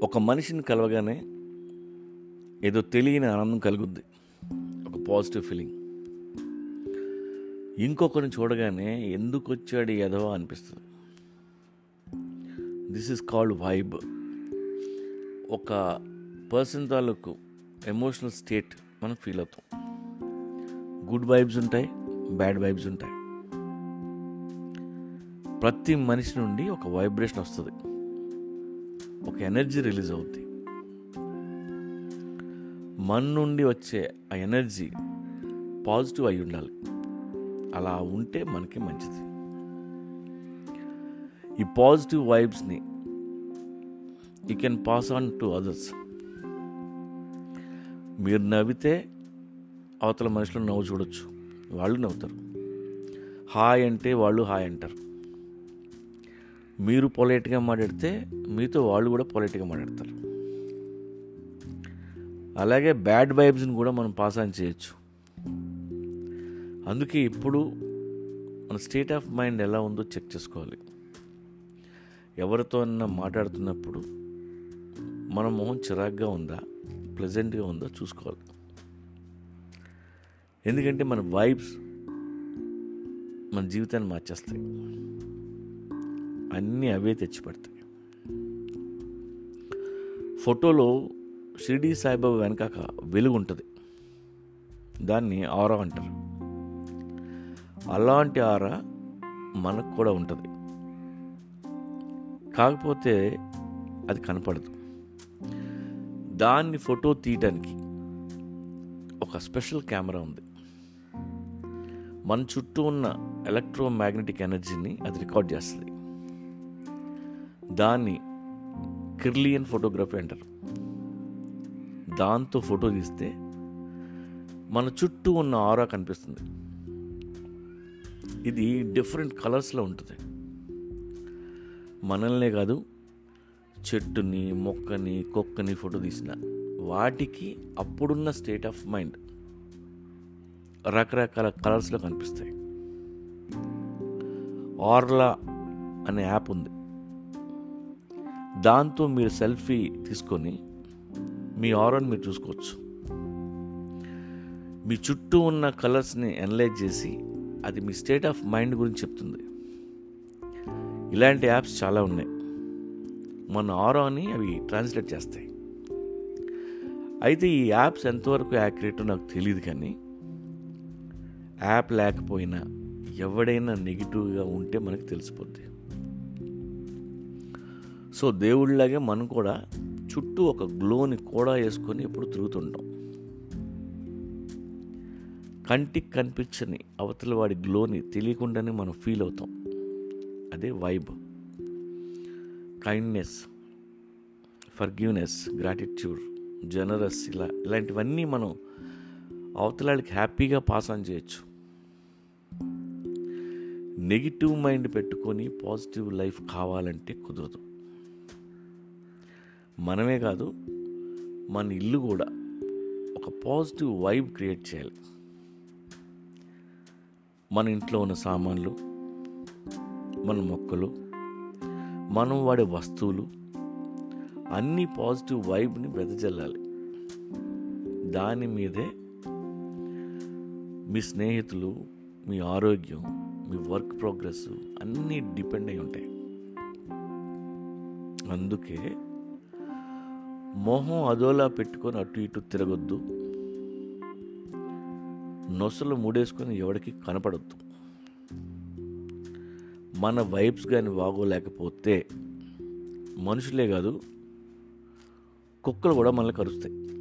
ఒక మనిషిని కలవగానే ఏదో తెలియని ఆనందం కలుగుద్ది ఒక పాజిటివ్ ఫీలింగ్ ఇంకొకరిని చూడగానే ఎందుకు వచ్చాడు ఎదవా అనిపిస్తుంది దిస్ ఇస్ కాల్డ్ వైబ్ ఒక పర్సన్ తాలూకు ఎమోషనల్ స్టేట్ మనం ఫీల్ అవుతాం గుడ్ వైబ్స్ ఉంటాయి బ్యాడ్ వైబ్స్ ఉంటాయి ప్రతి మనిషి నుండి ఒక వైబ్రేషన్ వస్తుంది ఒక ఎనర్జీ రిలీజ్ అవుద్ది మన నుండి వచ్చే ఆ ఎనర్జీ పాజిటివ్ అయి ఉండాలి అలా ఉంటే మనకి మంచిది ఈ పాజిటివ్ వైబ్స్ని you can pass on to others మీరు నవ్వితే అవతల మనుషులు నవ్వు చూడొచ్చు వాళ్ళు నవ్వుతారు హాయ్ అంటే వాళ్ళు హాయ్ అంటారు మీరు పొలైట్గా మాట్లాడితే మీతో వాళ్ళు కూడా పొలైట్గా మాట్లాడతారు అలాగే బ్యాడ్ వైబ్స్ని కూడా మనం పాస్ ఆన్ చేయొచ్చు అందుకే ఇప్పుడు మన స్టేట్ ఆఫ్ మైండ్ ఎలా ఉందో చెక్ చేసుకోవాలి ఎవరితో మాట్లాడుతున్నప్పుడు మన మొహం చిరాగ్గా ఉందా ప్లెజెంట్గా ఉందా చూసుకోవాలి ఎందుకంటే మన వైబ్స్ మన జీవితాన్ని మార్చేస్తాయి అన్నీ అవే తెచ్చి పెడతాయి ఫోటోలో షిరిడి సాయిబాబా వెనకాక వెలుగు ఉంటుంది దాన్ని ఆరా అంటారు అలాంటి ఆరా మనకు కూడా ఉంటుంది కాకపోతే అది కనపడదు దాన్ని ఫోటో తీయటానికి ఒక స్పెషల్ కెమెరా ఉంది మన చుట్టూ ఉన్న ఎలక్ట్రోమాగ్నెటిక్ ఎనర్జీని అది రికార్డ్ చేస్తుంది దాన్ని కిర్లియన్ ఫోటోగ్రఫీ అంటారు దాంతో ఫోటో తీస్తే మన చుట్టూ ఉన్న ఆరా కనిపిస్తుంది ఇది డిఫరెంట్ కలర్స్లో ఉంటుంది మనల్నే కాదు చెట్టుని మొక్కని కుక్కని ఫోటో తీసిన వాటికి అప్పుడున్న స్టేట్ ఆఫ్ మైండ్ రకరకాల కలర్స్లో కనిపిస్తాయి ఆర్లా అనే యాప్ ఉంది దాంతో మీరు సెల్ఫీ తీసుకొని మీ ఆరాన్ని మీరు చూసుకోవచ్చు మీ చుట్టూ ఉన్న కలర్స్ని అనలైజ్ చేసి అది మీ స్టేట్ ఆఫ్ మైండ్ గురించి చెప్తుంది ఇలాంటి యాప్స్ చాలా ఉన్నాయి మన ఆరాని అవి ట్రాన్స్లేట్ చేస్తాయి అయితే ఈ యాప్స్ ఎంతవరకు యాక్యురేటో నాకు తెలియదు కానీ యాప్ లేకపోయినా ఎవడైనా నెగిటివ్గా ఉంటే మనకు తెలిసిపోద్ది సో దేవుడిలాగే మనం కూడా చుట్టూ ఒక గ్లోని కూడా వేసుకొని ఎప్పుడు తిరుగుతుంటాం కంటికి కనిపించని అవతల వాడి గ్లోని తెలియకుండానే మనం ఫీల్ అవుతాం అదే vibe kindness forgiveness gratitude generous ఇలా ఇలాంటివన్నీ మనం అవతలాడికి హ్యాపీగా పాస్ ఆన్ చేయొచ్చు నెగిటివ్ మైండ్ పెట్టుకొని పాజిటివ్ లైఫ్ కావాలంటే కుదరదు మనమే కాదు మన ఇల్లు కూడా ఒక పాజిటివ్ వైబ్ క్రియేట్ చేయాలి మన ఇంట్లో ఉన్న సామాన్లు మన మొక్కలు మనం వాడే వస్తువులు అన్నీ పాజిటివ్ వైబ్ని వెదజల్లాలి దాని మీదే మీ స్నేహితులు మీ ఆరోగ్యం మీ వర్క్ ప్రోగ్రెస్ అన్నీ డిపెండ్ అయి ఉంటాయి అందుకే మొహం అదోలా పెట్టుకొని అటు ఇటు తిరగొద్దు నొసలు మూడేసుకొని ఎవరికి కనపడద్దు మన వైబ్స్ కానీ బాగోలేకపోతే మనుషులే కాదు కుక్కలు కూడా మనల్ని కరుస్తాయి